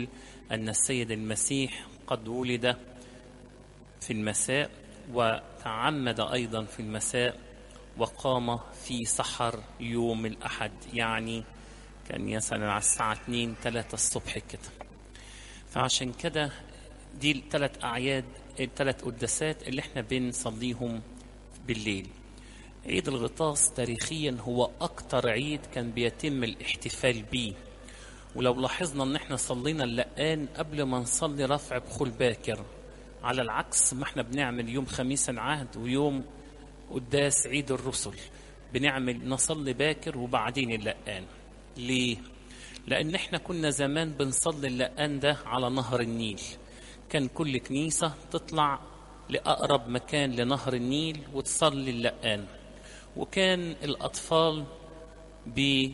بيقول أن السيد المسيح قد ولد في المساء وتعمد أيضا في المساء وقام في سحر يوم الأحد يعني كان مثلا على الساعة 2 3 الصبح كده فعشان كده دي الثلاث أعياد الثلاث قداسات اللي احنا بنصليهم بالليل عيد الغطاس تاريخيا هو أكتر عيد كان بيتم الاحتفال بيه ولو لاحظنا ان احنا صلينا اللقان قبل ما نصلي رفع بخول باكر على العكس ما احنا بنعمل يوم خميس العهد ويوم قداس عيد الرسل بنعمل نصلي باكر وبعدين اللقان ليه لان احنا كنا زمان بنصلي اللقان ده على نهر النيل كان كل كنيسة تطلع لأقرب مكان لنهر النيل وتصلي اللقان وكان الأطفال بي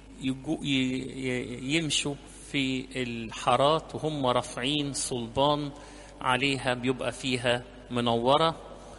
يمشوا في الحارات وهم رافعين صلبان عليها بيبقى فيها منورة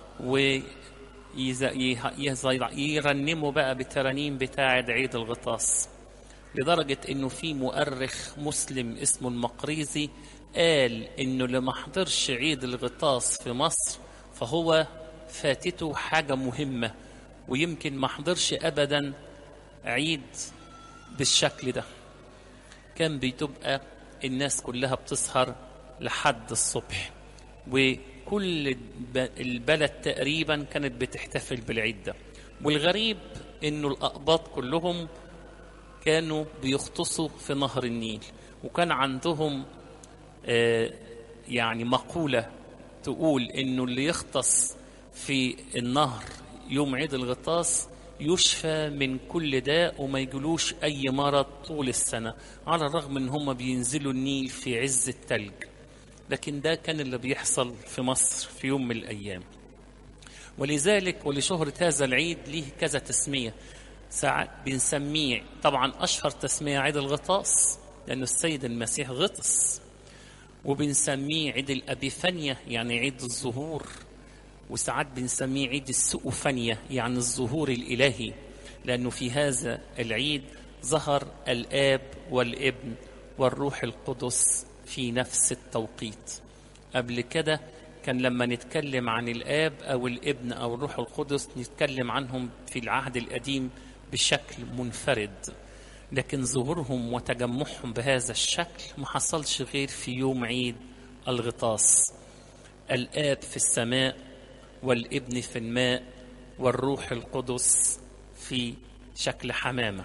ويرنموا بقى بترانيم بتاعة عيد الغطاس لدرجة انه في مؤرخ مسلم اسمه المقريزي قال انه اللي ما حضرش عيد الغطاس في مصر فهو فاتته حاجة مهمة ويمكن ما حضرش ابدا عيد بالشكل ده كان بتبقى الناس كلها بتسهر لحد الصبح وكل البلد تقريبا كانت بتحتفل بالعيد ده والغريب انه الاقباط كلهم كانوا بيغطسوا في نهر النيل وكان عندهم آه يعني مقولة تقول انه اللي يغطس في النهر يوم عيد الغطاس يشفى من كل داء وما يجلوش أي مرض طول السنة على الرغم ان هم بينزلوا النيل في عز التلج لكن ده كان اللي بيحصل في مصر في يوم من الأيام ولذلك ولشهرة هذا العيد ليه كذا تسمية ساعات بنسميه طبعا أشهر تسمية عيد الغطاس لأنه السيد المسيح غطس وبنسميه عيد الأبيفانية يعني عيد الظهور وساعات بنسميه عيد السؤفانية يعني الظهور الإلهي لأنه في هذا العيد ظهر الآب والابن والروح القدس في نفس التوقيت قبل كده كان لما نتكلم عن الآب أو الابن أو الروح القدس نتكلم عنهم في العهد القديم بشكل منفرد لكن ظهورهم وتجمعهم بهذا الشكل ما حصلش غير في يوم عيد الغطاس الآب في السماء والابن في الماء والروح القدس في شكل حمامة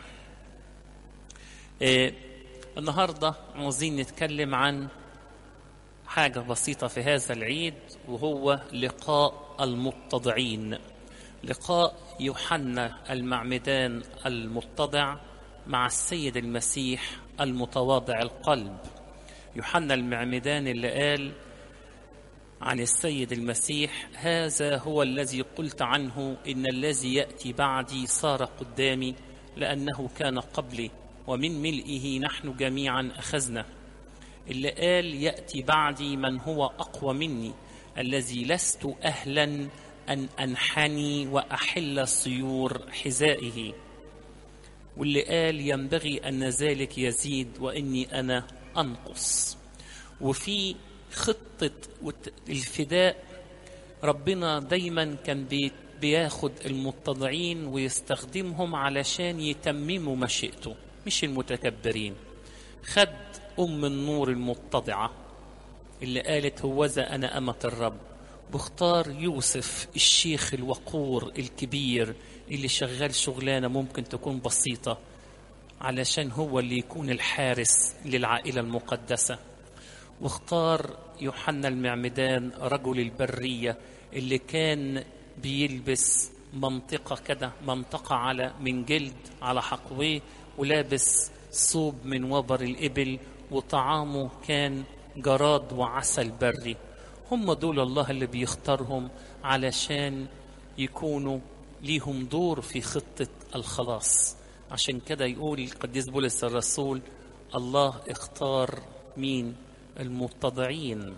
إيه النهاردة عاوزين نتكلم عن حاجة بسيطة في هذا العيد وهو لقاء المتضعين لقاء يوحنا المعمدان المتضع مع السيد المسيح المتواضع القلب يوحنا المعمدان اللي قال عن السيد المسيح هذا هو الذي قلت عنه إن الذي يأتي بعدي صار قدامي لأنه كان قبلي ومن ملئه نحن جميعا أخذنا اللي قال يأتي بعدي من هو أقوى مني الذي لست أهلا أن أنحني وأحل سيور حذائه واللي قال ينبغي أن ذلك يزيد وإني أنا أنقص وفي خطة الفداء ربنا دايما كان بياخد المتضعين ويستخدمهم علشان يتمموا مشيئته مش المتكبرين خد أم النور المتضعة اللي قالت هوذا أنا أمة الرب واختار يوسف الشيخ الوقور الكبير اللي شغال شغلانة ممكن تكون بسيطة علشان هو اللي يكون الحارس للعائلة المقدسة واختار يوحنا المعمدان رجل البرية اللي كان بيلبس منطقة كده منطقة على من جلد على حقويه ولابس صوب من وبر الإبل وطعامه كان جراد وعسل بري هم دول الله اللي بيختارهم علشان يكونوا ليهم دور في خطة الخلاص عشان كده يقول القديس بولس الرسول الله اختار مين المتضعين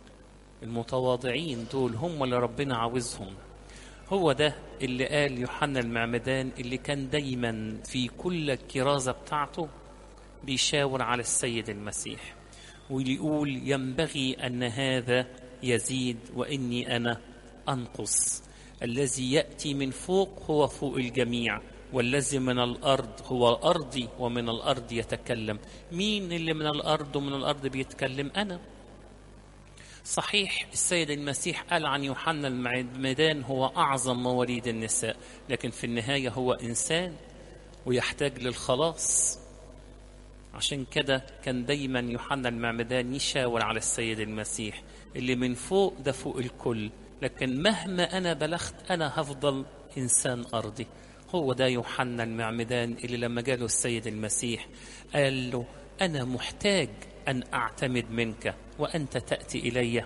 المتواضعين دول هم اللي ربنا عاوزهم هو ده اللي قال يوحنا المعمدان اللي كان دايما في كل الكرازة بتاعته بيشاور على السيد المسيح ويقول ينبغي أن هذا يزيد وإني أنا أنقص الذي يأتي من فوق هو فوق الجميع والذي من الأرض هو أرضي ومن الأرض يتكلم مين اللي من الأرض ومن الأرض بيتكلم أنا صحيح السيد المسيح قال عن يوحنا المعمدان هو أعظم مواليد النساء لكن في النهاية هو إنسان ويحتاج للخلاص عشان كده كان دايما يوحنا المعمدان يشاور على السيد المسيح اللي من فوق ده فوق الكل لكن مهما أنا بلغت أنا هفضل إنسان أرضي هو ده يوحنا المعمدان اللي لما جاله السيد المسيح قال له أنا محتاج أن أعتمد منك وأنت تأتي إلي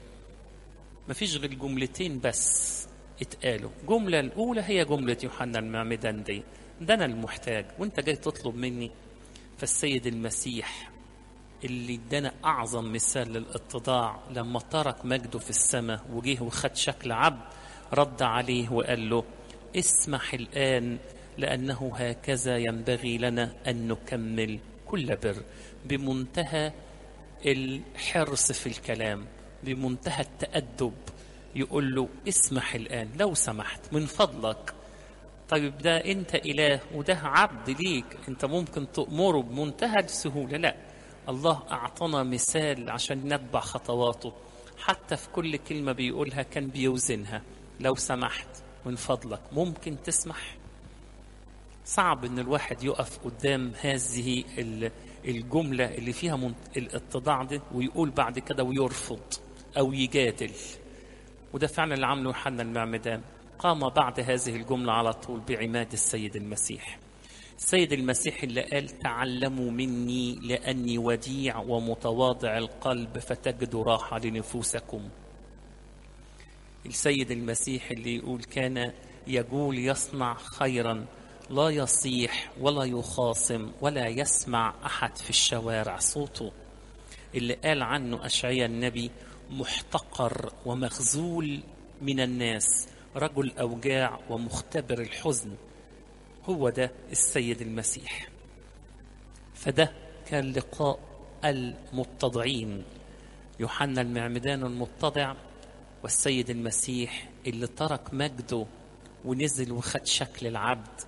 مفيش غير جملتين بس اتقالوا جملة الأولى هي جملة يوحنا المعمدان دي ده أنا المحتاج وأنت جاي تطلب مني فالسيد المسيح اللي ادانا أعظم مثال للاتضاع لما ترك مجده في السماء وجه وخد شكل عبد رد عليه وقال له اسمح الآن لأنه هكذا ينبغي لنا أن نكمل كل بر بمنتهى الحرص في الكلام بمنتهى التأدب يقول له اسمح الآن لو سمحت من فضلك طيب ده أنت إله وده عبد ليك أنت ممكن تأمره بمنتهى السهولة لا الله أعطانا مثال عشان نتبع خطواته حتى في كل كلمة بيقولها كان بيوزنها لو سمحت من فضلك ممكن تسمح صعب ان الواحد يقف قدام هذه الجملة اللي فيها الاتضاع ده ويقول بعد كده ويرفض او يجادل وده فعلا اللي عمله يوحنا المعمدان قام بعد هذه الجملة على طول بعماد السيد المسيح السيد المسيح اللي قال تعلموا مني لأني وديع ومتواضع القلب فتجدوا راحة لنفوسكم السيد المسيح اللي يقول كان يقول يصنع خيرا لا يصيح ولا يخاصم ولا يسمع أحد في الشوارع صوته اللي قال عنه أشعيا النبي محتقر ومخزول من الناس رجل أوجاع ومختبر الحزن هو ده السيد المسيح فده كان لقاء المتضعين يوحنا المعمدان المتضع والسيد المسيح اللي ترك مجده ونزل وخد شكل العبد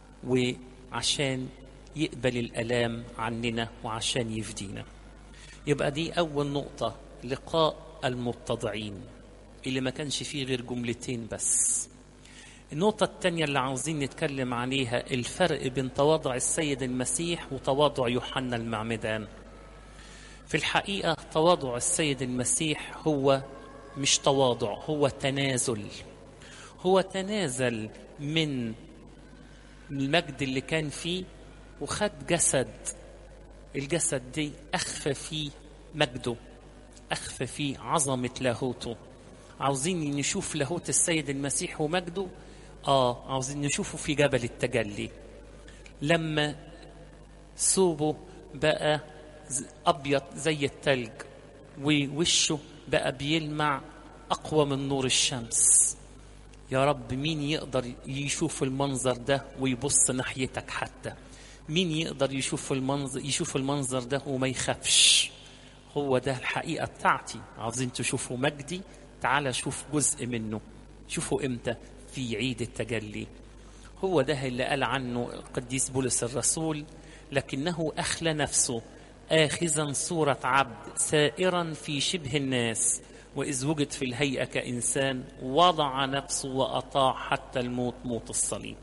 وعشان يقبل الالام عننا وعشان يفدينا يبقى دي اول نقطه لقاء المتضعين اللي ما كانش فيه غير جملتين بس النقطة الثانية اللي عاوزين نتكلم عليها الفرق بين تواضع السيد المسيح وتواضع يوحنا المعمدان في الحقيقة تواضع السيد المسيح هو مش تواضع هو تنازل هو تنازل من المجد اللي كان فيه وخد جسد الجسد دي أخفى فيه مجده أخفى فيه عظمة لاهوته عاوزين نشوف لاهوت السيد المسيح ومجده آه عاوزين نشوفه في جبل التجلي لما ثوبه بقى أبيض زي التلج ووشه بقى بيلمع أقوى من نور الشمس يا رب مين يقدر يشوف المنظر ده ويبص ناحيتك حتى مين يقدر يشوف المنظر يشوف المنظر ده وما يخافش هو ده الحقيقة بتاعتي عاوزين تشوفوا مجدي تعال شوف جزء منه شوفوا امتى في عيد التجلي هو ده اللي قال عنه القديس بولس الرسول لكنه أخلى نفسه آخذا صورة عبد سائرا في شبه الناس وإذ وجد في الهيئة كإنسان وضع نفسه وأطاع حتى الموت موت الصليب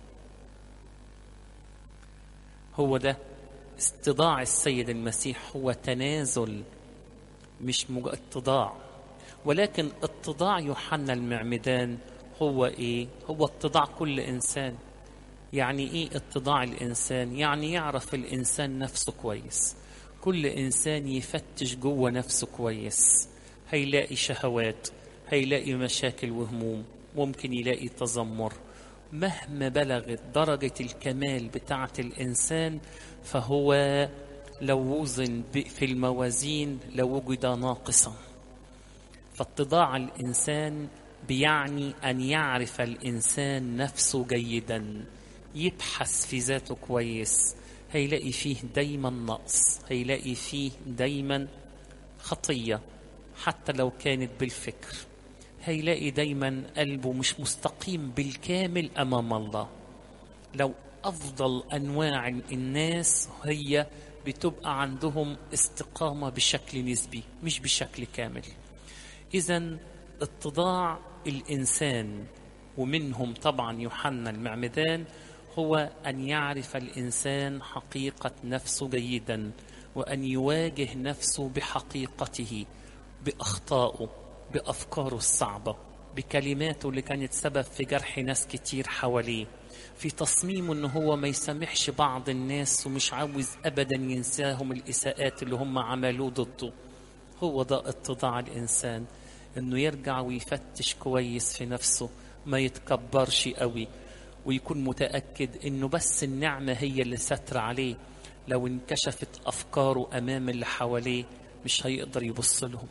هو ده استضاع السيد المسيح هو تنازل مش مجرد اتضاع ولكن اتضاع يوحنا المعمدان هو ايه هو اتضاع كل انسان يعني ايه اتضاع الانسان يعني يعرف الانسان نفسه كويس كل انسان يفتش جوه نفسه كويس هيلاقي شهوات هيلاقي مشاكل وهموم ممكن يلاقي تذمر مهما بلغت درجة الكمال بتاعة الإنسان فهو لو وزن في الموازين لوجد ناقصا فاتضاع الإنسان بيعني أن يعرف الإنسان نفسه جيدا يبحث في ذاته كويس هيلاقي فيه دايما نقص هيلاقي فيه دايما خطية حتى لو كانت بالفكر هيلاقي دايما قلبه مش مستقيم بالكامل أمام الله لو أفضل أنواع الناس هي بتبقى عندهم استقامة بشكل نسبي مش بشكل كامل إذا اتضاع الإنسان ومنهم طبعا يوحنا المعمدان هو أن يعرف الإنسان حقيقة نفسه جيدا وأن يواجه نفسه بحقيقته بأخطائه بأفكاره الصعبة بكلماته اللي كانت سبب في جرح ناس كتير حواليه في تصميمه ان هو ما يسامحش بعض الناس ومش عاوز ابدا ينساهم الاساءات اللي هم عملوه ضده هو ده اتضاع الانسان انه يرجع ويفتش كويس في نفسه ما يتكبرش قوي ويكون متاكد انه بس النعمه هي اللي ستر عليه لو انكشفت افكاره امام اللي حواليه مش هيقدر يبص لهم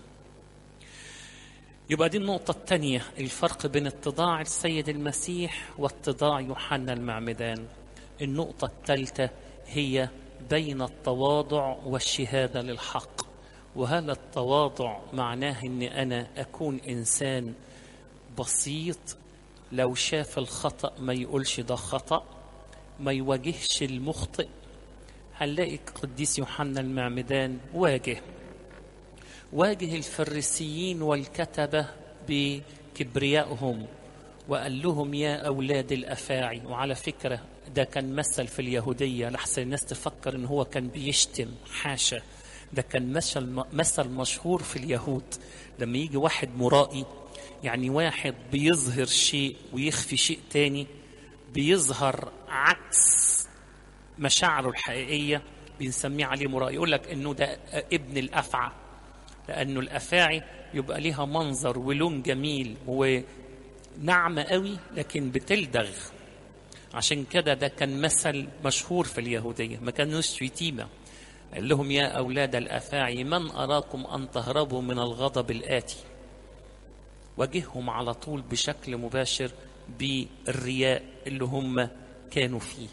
يبقى دي النقطة الثانية الفرق بين اتضاع السيد المسيح واتضاع يوحنا المعمدان النقطة الثالثة هي بين التواضع والشهادة للحق وهل التواضع معناه ان انا اكون انسان بسيط لو شاف الخطأ ما يقولش ده خطأ ما يواجهش المخطئ هنلاقي قديس يوحنا المعمدان واجه واجه الفريسيين والكتبة بكبريائهم وقال لهم يا أولاد الأفاعي وعلى فكرة ده كان مثل في اليهودية لحسن الناس تفكر إن هو كان بيشتم حاشا ده كان مثل مثل مشهور في اليهود لما يجي واحد مرائي يعني واحد بيظهر شيء ويخفي شيء تاني بيظهر عكس مشاعره الحقيقية بنسميه عليه مرائي يقول لك إنه ده ابن الأفعى لأنه الأفاعي يبقى ليها منظر ولون جميل وناعمة قوي لكن بتلدغ عشان كده ده كان مثل مشهور في اليهودية ما كانوش شتيمة قال لهم يا أولاد الأفاعي من أراكم أن تهربوا من الغضب الآتي واجههم على طول بشكل مباشر بالرياء اللي هم كانوا فيه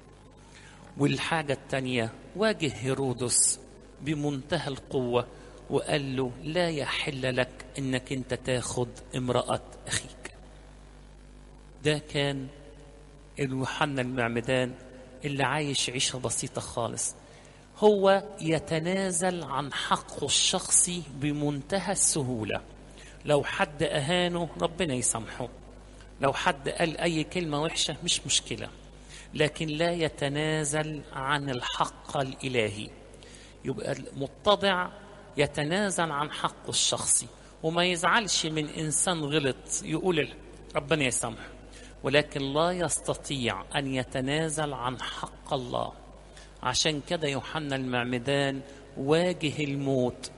والحاجة الثانية واجه هيرودس بمنتهى القوة وقال له لا يحل لك انك انت تاخد امرأة اخيك ده كان اليوحنا المعمدان اللي عايش عيشة بسيطة خالص هو يتنازل عن حقه الشخصي بمنتهى السهولة لو حد أهانه ربنا يسامحه لو حد قال أي كلمة وحشة مش مشكلة لكن لا يتنازل عن الحق الإلهي يبقى المتضع يتنازل عن حقه الشخصي وما يزعلش من إنسان غلط يقول ربنا يسامحه ولكن لا يستطيع أن يتنازل عن حق الله عشان كده يوحنا المعمدان واجه الموت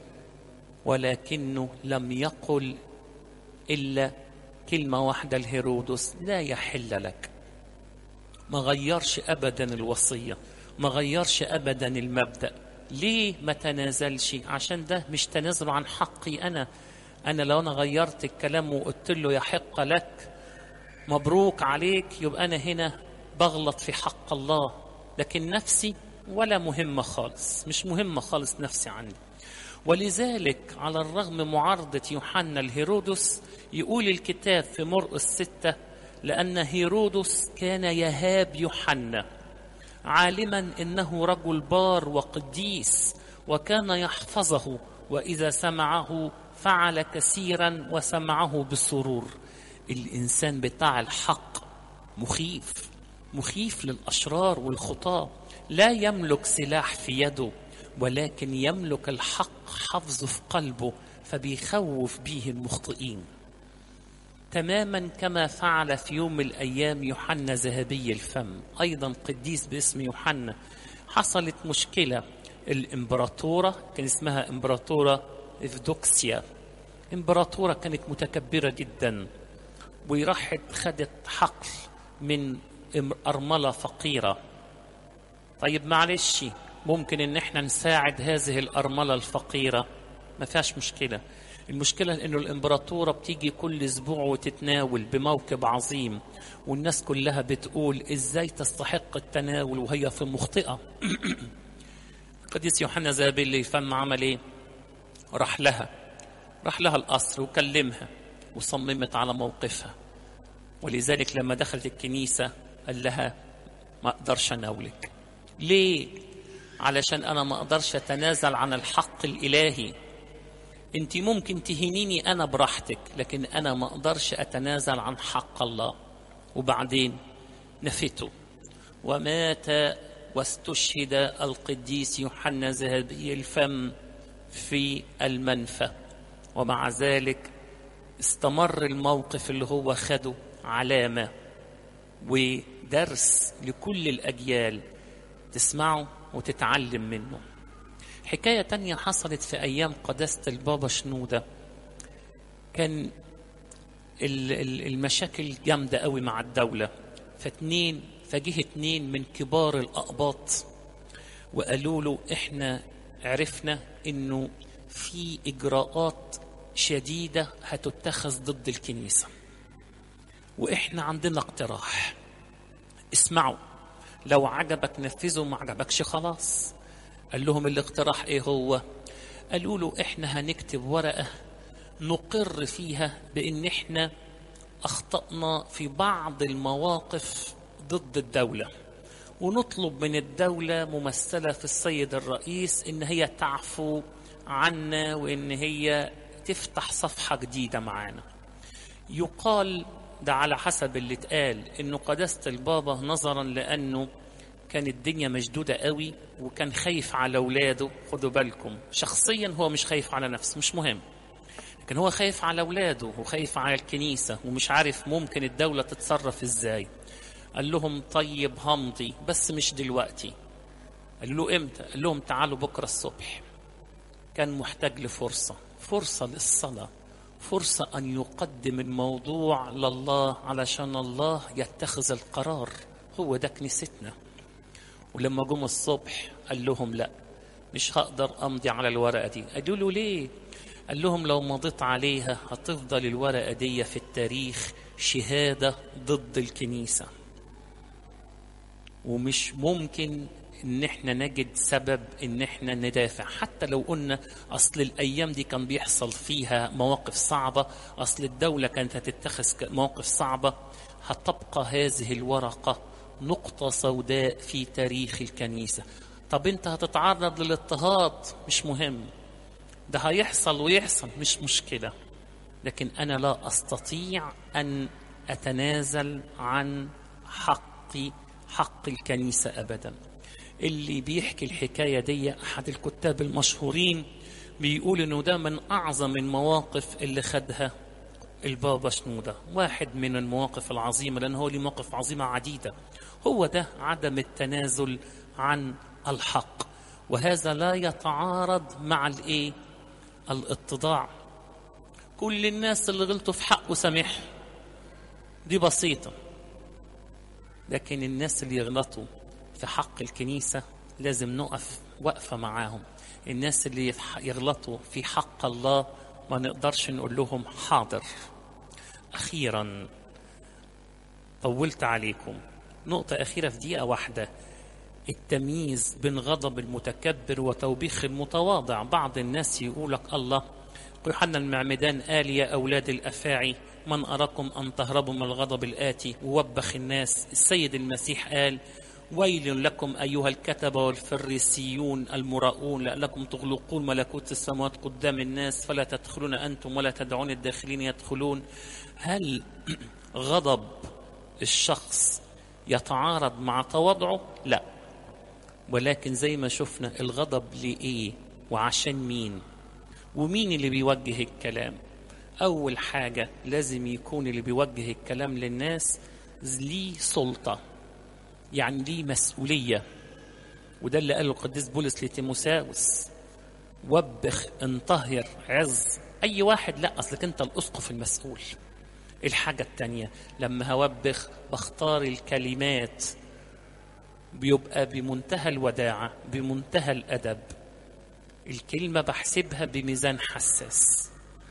ولكنه لم يقل إلا كلمة واحدة لهيرودس لا يحل لك ما غيرش أبدا الوصية ما غيرش أبدا المبدأ ليه ما تنازلش عشان ده مش تنازل عن حقي أنا أنا لو أنا غيرت الكلام وقلت له يحق لك مبروك عليك يبقى أنا هنا بغلط في حق الله لكن نفسي ولا مهمة خالص مش مهمة خالص نفسي عني ولذلك على الرغم معارضة يوحنا لهيرودس يقول الكتاب في مرقس ستة لأن هيرودس كان يهاب يوحنا عالما انه رجل بار وقديس وكان يحفظه واذا سمعه فعل كثيرا وسمعه بسرور الانسان بتاع الحق مخيف مخيف للاشرار والخطاه لا يملك سلاح في يده ولكن يملك الحق حفظه في قلبه فبيخوف به المخطئين تماما كما فعل في يوم من الايام يوحنا ذهبي الفم ايضا قديس باسم يوحنا حصلت مشكله الامبراطوره كان اسمها امبراطوره افدوكسيا امبراطوره كانت متكبره جدا وراحت خدت حقل من ارمله فقيره طيب معلش ممكن ان احنا نساعد هذه الارمله الفقيره ما فيهاش مشكله المشكلة انه الامبراطورة بتيجي كل اسبوع وتتناول بموكب عظيم والناس كلها بتقول ازاي تستحق التناول وهي في مخطئة قديس يوحنا زابيل فم عمل ايه راح لها راح لها القصر وكلمها وصممت على موقفها ولذلك لما دخلت الكنيسة قال لها ما أقدرش أناولك ليه؟ علشان أنا ما أقدرش أتنازل عن الحق الإلهي أنت ممكن تهينيني أنا براحتك لكن أنا ما أقدرش أتنازل عن حق الله وبعدين نفته ومات واستشهد القديس يوحنا ذهبي الفم في المنفى ومع ذلك استمر الموقف اللي هو خده علامة ودرس لكل الأجيال تسمعه وتتعلم منه حكاية تانية حصلت في أيام قداسة البابا شنودة كان المشاكل جامدة قوي مع الدولة فاتنين فجه اتنين من كبار الأقباط وقالوا له احنا عرفنا انه في اجراءات شديدة هتتخذ ضد الكنيسة واحنا عندنا اقتراح اسمعوا لو عجبك نفذه ما عجبكش خلاص قال لهم الاقتراح ايه هو قالوا له احنا هنكتب ورقة نقر فيها بان احنا اخطأنا في بعض المواقف ضد الدولة ونطلب من الدولة ممثلة في السيد الرئيس ان هي تعفو عنا وان هي تفتح صفحة جديدة معانا يقال ده على حسب اللي اتقال انه قداسة البابا نظرا لانه كان الدنيا مشدودة قوي وكان خايف على اولاده خدوا بالكم شخصيا هو مش خايف على نفسه مش مهم لكن هو خايف على اولاده وخايف على الكنيسة ومش عارف ممكن الدولة تتصرف ازاي قال لهم طيب همضي بس مش دلوقتي قالوا له امتى قال لهم تعالوا بكرة الصبح كان محتاج لفرصة فرصة للصلاة فرصة أن يقدم الموضوع لله علشان الله يتخذ القرار هو ده كنيستنا ولما جم الصبح قال لهم لا مش هقدر أمضي على الورقة دي قالوا له ليه قال لهم لو مضيت عليها هتفضل الورقة دي في التاريخ شهادة ضد الكنيسة ومش ممكن ان احنا نجد سبب ان احنا ندافع حتى لو قلنا اصل الايام دي كان بيحصل فيها مواقف صعبه اصل الدوله كانت هتتخذ مواقف صعبه هتبقى هذه الورقه نقطه سوداء في تاريخ الكنيسه طب انت هتتعرض للاضطهاد مش مهم ده هيحصل ويحصل مش مشكله لكن انا لا استطيع ان اتنازل عن حقي حق الكنيسه ابدا اللي بيحكي الحكايه دي احد الكتاب المشهورين بيقول انه ده من اعظم المواقف اللي خدها البابا شنوده واحد من المواقف العظيمه لان هو ليه مواقف عظيمه عديده هو ده عدم التنازل عن الحق وهذا لا يتعارض مع الايه الاتضاع كل الناس اللي غلطوا في حقه سامح دي بسيطه لكن الناس اللي يغلطوا في حق الكنيسة لازم نقف وقفة معاهم الناس اللي يغلطوا في حق الله ما نقدرش نقول لهم حاضر أخيرا طولت عليكم نقطة أخيرة في دقيقة واحدة التمييز بين غضب المتكبر وتوبيخ المتواضع بعض الناس يقول لك الله يوحنا المعمدان قال يا أولاد الأفاعي من أراكم أن تهربوا من الغضب الآتي ووبخ الناس السيد المسيح قال ويل لكم أيها الكتبة والفريسيون المراؤون لأنكم تغلقون ملكوت السماوات قدام الناس فلا تدخلون أنتم ولا تدعون الداخلين يدخلون هل غضب الشخص يتعارض مع تواضعه؟ لا ولكن زي ما شفنا الغضب لإيه وعشان مين ومين اللي بيوجه الكلام أول حاجة لازم يكون اللي بيوجه الكلام للناس ليه سلطة يعني ليه مسؤولية وده اللي قاله القديس بولس لتيموساوس وبخ انطهر عز أي واحد لا أصلك أنت الأسقف المسؤول الحاجة التانية لما هوبخ بختار الكلمات بيبقى بمنتهى الوداعة بمنتهى الأدب الكلمة بحسبها بميزان حساس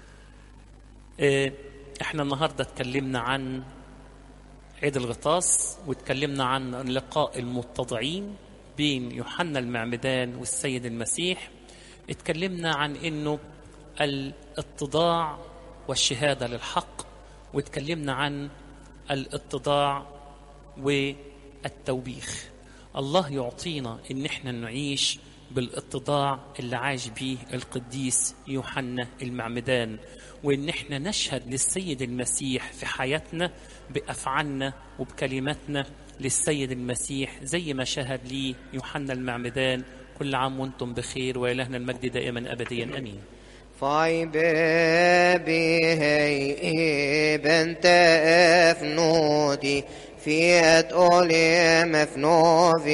احنا النهاردة اتكلمنا عن عيد الغطاس واتكلمنا عن لقاء المتضعين بين يوحنا المعمدان والسيد المسيح اتكلمنا عن انه الاتضاع والشهادة للحق واتكلمنا عن الاتضاع والتوبيخ الله يعطينا ان احنا نعيش بالاتضاع اللي عاش بيه القديس يوحنا المعمدان وان احنا نشهد للسيد المسيح في حياتنا بافعالنا وبكلماتنا للسيد المسيح زي ما شهد لي يوحنا المعمدان كل عام وانتم بخير والهنا المجد دائما ابديا امين Fai bebi hei bente efnudi fiet olim efnovi